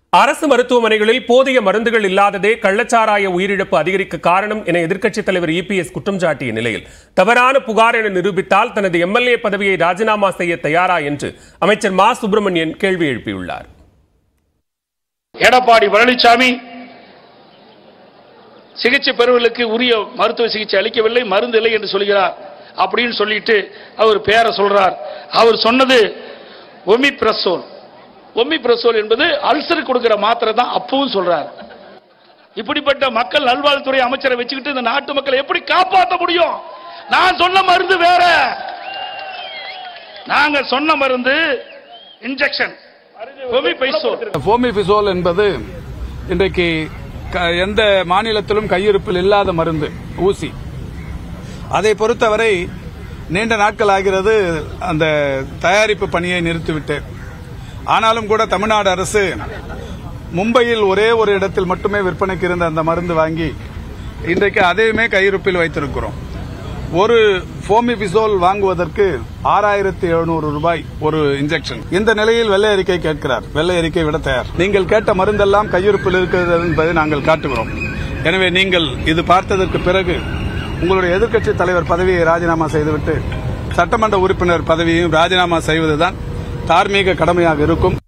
அரசு மருத்துவமனைகளில் போதிய மருந்துகள் இல்லாததே கள்ளச்சாராய உயிரிழப்பு அதிகரிக்க காரணம் என எதிர்க்கட்சித் தலைவர் இபிஎஸ் குற்றம் சாட்டிய நிலையில் தவறான புகார் என நிரூபித்தால் தனது எம்எல்ஏ பதவியை ராஜினாமா செய்ய தயாரா என்று அமைச்சர் மா சுப்பிரமணியன் கேள்வி எழுப்பியுள்ளார் எடப்பாடி பழனிசாமி சிகிச்சை பெறுவர்களுக்கு உரிய மருத்துவ சிகிச்சை அளிக்கவில்லை மருந்து இல்லை என்று சொல்கிறார் அப்படின்னு சொல்லிட்டு அவர் பேரை சொல்றார் அவர் சொன்னது ஒமிப்ரசோல் ஒமிப்ரசோல் என்பது அல்சர் கொடுக்கிற மாத்திரை தான் அப்பவும் சொல்றார் இப்படிப்பட்ட மக்கள் நல்வாழ்வுத்துறை அமைச்சரை வச்சுக்கிட்டு இந்த நாட்டு மக்களை எப்படி காப்பாற்ற முடியும் நான் சொன்ன மருந்து வேற நாங்க சொன்ன மருந்து இன்ஜெக்ஷன் ஒமிபைசோல் ஃபோமிபிசோல் என்பது இன்றைக்கு க- எந்த மாநிலத்திலும் கையிருப்பில் இல்லாத மருந்து ஊசி அதை பொறுத்தவரை நீண்ட நாட்கள் ஆகிறது அந்த தயாரிப்பு பணியை நிறுத்திவிட்டு ஆனாலும் கூட தமிழ்நாடு அரசு மும்பையில் ஒரே ஒரு இடத்தில் மட்டுமே விற்பனைக்கு இருந்த அந்த மருந்து வாங்கி இன்றைக்கு அதையுமே கையிருப்பில் வைத்திருக்கிறோம் ஒரு ஃபோமிபிசோல் வாங்குவதற்கு ஆறாயிரத்தி எழுநூறு ரூபாய் ஒரு இன்ஜெக்ஷன் இந்த நிலையில் வெள்ளை அறிக்கை கேட்கிறார் வெள்ளை அறிக்கை விட தயார் நீங்கள் கேட்ட மருந்தெல்லாம் கையிருப்பில் இருக்கிறது என்பதை நாங்கள் காட்டுகிறோம் எனவே நீங்கள் இது பார்த்ததற்கு பிறகு உங்களுடைய எதிர்க்கட்சி தலைவர் பதவியை ராஜினாமா செய்துவிட்டு சட்டமன்ற உறுப்பினர் பதவியையும் ராஜினாமா செய்வதுதான் தார்மீக கடமையாக இருக்கும்